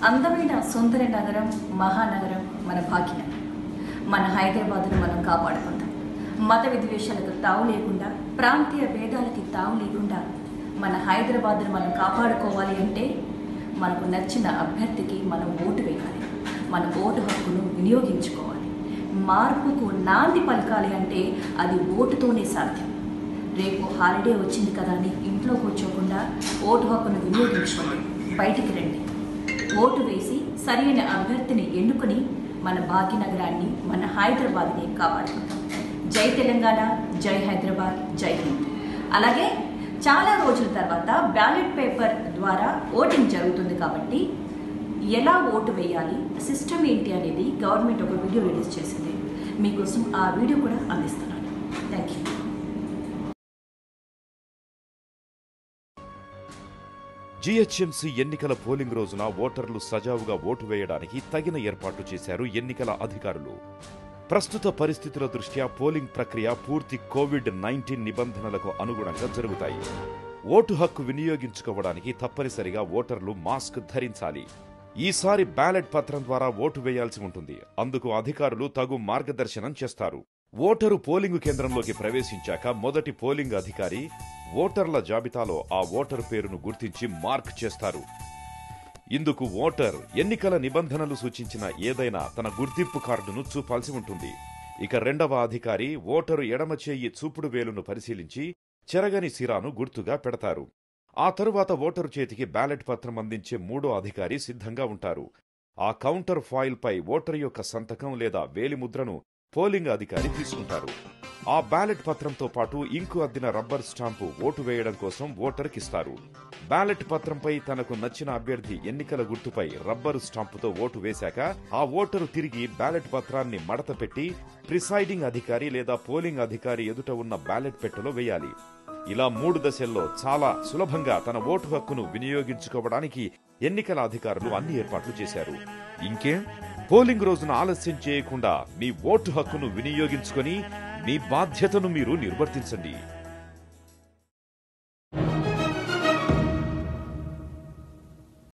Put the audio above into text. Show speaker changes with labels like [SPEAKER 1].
[SPEAKER 1] అందమైన సుందర నగరం మహానగరం మన భాగ్యనగరం మన హైదరాబాద్ను మనం కాపాడుకుందాం మత విద్వేషాలకు తావు లేకుండా ప్రాంతీయ భేదాలకి తావు లేకుండా మన హైదరాబాద్ను మనం కాపాడుకోవాలి అంటే మనకు నచ్చిన అభ్యర్థికి మనం ఓటు వేయాలి మన ఓటు హక్కును వినియోగించుకోవాలి మార్పుకు నాంది పలకాలి అంటే అది ఓటుతోనే సాధ్యం రేపు హాలిడే వచ్చింది కదా అని ఇంట్లో కూర్చోకుండా ఓటు హక్కును వినియోగించుకోండి బయటికి రండి ఓటు వేసి సరైన అభ్యర్థిని ఎన్నుకొని మన భాగ్యనగరాన్ని మన హైదరాబాద్ని కాపాడుకుందాం జై తెలంగాణ జై హైదరాబాద్ జై హింద్ అలాగే చాలా రోజుల తర్వాత బ్యాలెట్ పేపర్ ద్వారా ఓటింగ్ జరుగుతుంది కాబట్టి ఎలా ఓటు వేయాలి సిస్టమ్ ఏంటి అనేది గవర్నమెంట్ ఒక వీడియో రిలీజ్ చేసింది మీకోసం ఆ వీడియో కూడా అందిస్తున్నాను థ్యాంక్ యూ
[SPEAKER 2] జీహెచ్ఎంసీ ఎన్నికల పోలింగ్ రోజున ఓటర్లు సజావుగా ఓటు వేయడానికి తగిన ఏర్పాట్లు చేశారు ఎన్నికల అధికారులు ప్రస్తుత పరిస్థితుల దృష్ట్యా పోలింగ్ ప్రక్రియ పూర్తి కోవిడ్ నైన్టీన్ నిబంధనలకు అనుగుణంగా జరుగుతాయి ఓటు హక్కు వినియోగించుకోవడానికి తప్పనిసరిగా ఓటర్లు మాస్క్ ధరించాలి ఈసారి బ్యాలెట్ పత్రం ద్వారా ఓటు వేయాల్సి ఉంటుంది అందుకు అధికారులు తగు మార్గదర్శనం చేస్తారు ఓటరు పోలింగు కేంద్రంలోకి ప్రవేశించాక మొదటి పోలింగ్ అధికారి ఓటర్ల జాబితాలో ఆ ఓటరు పేరును గుర్తించి మార్క్ చేస్తారు ఇందుకు ఓటర్ ఎన్నికల నిబంధనలు సూచించిన ఏదైనా తన గుర్తింపు కార్డును చూపాల్సి ఉంటుంది ఇక రెండవ అధికారి ఓటరు ఎడమ చేయి చూపుడు వేలును పరిశీలించి చెరగని సిరాను గుర్తుగా పెడతారు ఆ తరువాత ఓటరు చేతికి బ్యాలెట్ పత్రం అందించే మూడో అధికారి సిద్ధంగా ఉంటారు ఆ కౌంటర్ ఫాయిల్ పై ఓటరు యొక్క సంతకం లేదా వేలిముద్రను పోలింగ్ అధికారి తీసుకుంటారు ఆ బ్యాలెట్ పత్రంతో పాటు ఇంకు అద్దిన రబ్బర్ స్టాంపు ఓటు వేయడం కోసం ఓటర్కిస్తారు బ్యాలెట్ పత్రంపై తనకు నచ్చిన అభ్యర్థి ఎన్నికల గుర్తుపై రబ్బరు స్టాంపుతో ఓటు వేశాక ఆ ఓటరు తిరిగి బ్యాలెట్ పత్రాన్ని మడత పెట్టి ప్రిసైడింగ్ అధికారి లేదా పోలింగ్ అధికారి ఎదుట ఉన్న బ్యాలెట్ పెట్టెలో వేయాలి ఇలా మూడు దశల్లో చాలా సులభంగా తన ఓటు హక్కును వినియోగించుకోవడానికి ఎన్నికల అధికారులు అన్ని ఏర్పాట్లు చేశారు ఇంకేం పోలింగ్ రోజున ఆలస్యం చేయకుండా మీ ఓటు హక్కును వినియోగించుకొని మీ బాధ్యతను మీరు నిర్వర్తించండి